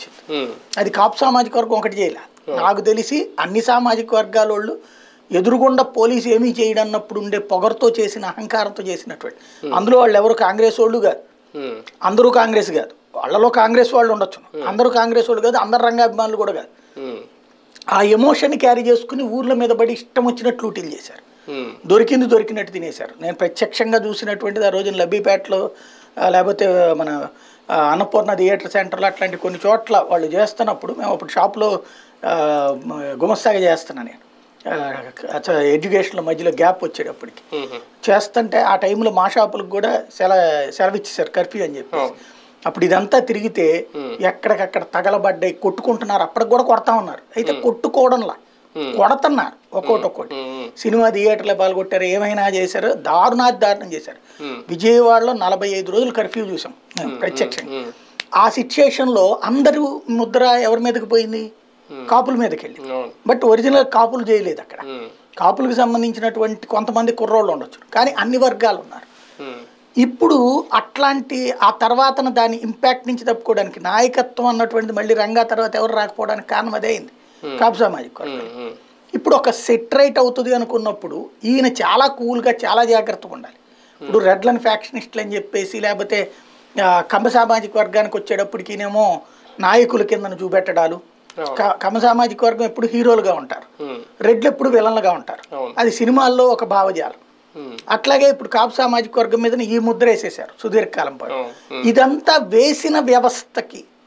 వచ్చింది ఉమ్, అది కాపు సామాజిక వర్గం ఒకటి చేయలే నాకు తెలిసి అన్ని సామాజిక వర్గాల వాళ్ళు ఎదురుగుండా పోలీసు ఏమీ చేయడన్నప్పుడు ఉండే పొగరుతో చేసిన అహంకారంతో చేసినటువంటి అందులో వాళ్ళు ఎవరు కాంగ్రెస్ వాళ్ళు కాదు ఉమ్, అందరూ కాంగ్రెస్ కాదు వాళ్ళలో కాంగ్రెస్ వాళ్ళు ఉండొచ్చు అందరూ కాంగ్రెస్ వాళ్ళు కాదు అందరు రంగాభిమానులు కూడా కాదు ఉమ్, ఆ ఎమోషన్ క్యారీ చేసుకుని ఊర్ల మీద పడి ఇష్టం వచ్చినట్లు లూటీలు చేశారు ఉమ్, దొరికింది దొరికినట్టు తినేశారు నేను ప్రత్యక్షంగా చూసినటువంటిది ఆ రోజున లబ్బీపేటలో ఆ, లేకపోతే మన ఆ, అన్నపూర్ణ థియేటర్ సెంటర్లో అట్లాంటి కొన్ని చోట్ల వాళ్ళు చేస్తున్నప్పుడు మేము అప్పుడు షాప్లో ఆ, మ- గుమస్తాగా చేస్తున్నా నేను ఆ, చ- ఎడ్యుకేషన్లో మధ్యలో గ్యాప్ వచ్చేటప్పటికి ఉమ్, చేస్తుంటే ఆ టైంలో మా షాపులకు కూడా సెల సెలవు ఇచ్చేసారు కర్ఫ్యూ అని చెప్పి అవును. అప్పుడు ఇదంతా తిరిగితే ఎక్కడికక్కడ తగలబడ్డాయి కొట్టుకుంటున్నారు అప్పటికి కూడా కొడతా ఉన్నారు అయితే కొట్టుకోవడంలా కొడుతున్నారు ఒక్కోటి ఒక్కోటి ఉమ్, సినిమా థియేటర్లో పాల్గొట్టారు ఏమైనా చేశారు దారుణాతి దారుణం చేశారు Hmm. విజయవాడలో నలభై ఐదు రోజులు కర్ఫ్యూ చూసాం మేము ప్రత్యక్షంగా ఉమ్, ఆ సిచ్యుయేషన్లో అందరూ ముద్ర ఎవరి మీదకి పోయింది కాపుల మీదకి వెళ్ళి అవును బట్ ఒరిజినల్ కాపులు చేయలేదు అక్కడ ఉమ్, కాపులకు సంబంధించినటువంటి కొంతమంది కుర్రోళ్ళు ఉండొచ్చు కానీ అన్ని వర్గాలు ఉన్నారు ఉమ్, ఇప్పుడు అట్లాంటి ఆ తర్వాతన దాని ఇంపాక్ట్ నుంచి తప్పుకోవడానికి నాయకత్వం అన్నటువంటిది మళ్ళీ రంగా తర్వాత ఎవరు రాకపోవడానికి కారణం అదే అయింది కాపు సామాజిక వర్గం. ఉమ్, ఉమ్, ఇప్పుడు ఒక సెటరైట్ అవుతుంది అనుకున్నప్పుడు ఈయన చాలా కూల్గా చాలా జాగ్రత్తగా ఉండాలి ఇప్పుడు రెడ్లని ఫ్యాక్షనిస్టులు అని చెప్పేసి లేకపోతే ఆ, కమ్మ సామాజిక వర్గానికి వచ్చేటప్పటికినేమో నాయకుల కిందను చూపెట్టడాలు క- కమ్మ సామాజిక వర్గం ఎప్పుడు హీరోలుగా ఉంటారు ఉమ్, రెడ్లు ఎప్పుడు విలన్లుగా ఉంటారు అవును. అది సినిమాల్లో ఒక భావజాలం ఉమ్, అట్లాగే ఇప్పుడు కాపు సామాజిక వర్గం మీద ఈ ముద్ర వేసేసారు సుదీర్ఘకాలం పాటు అవును. ఇదంతా వేసిన వ్యవస్థకి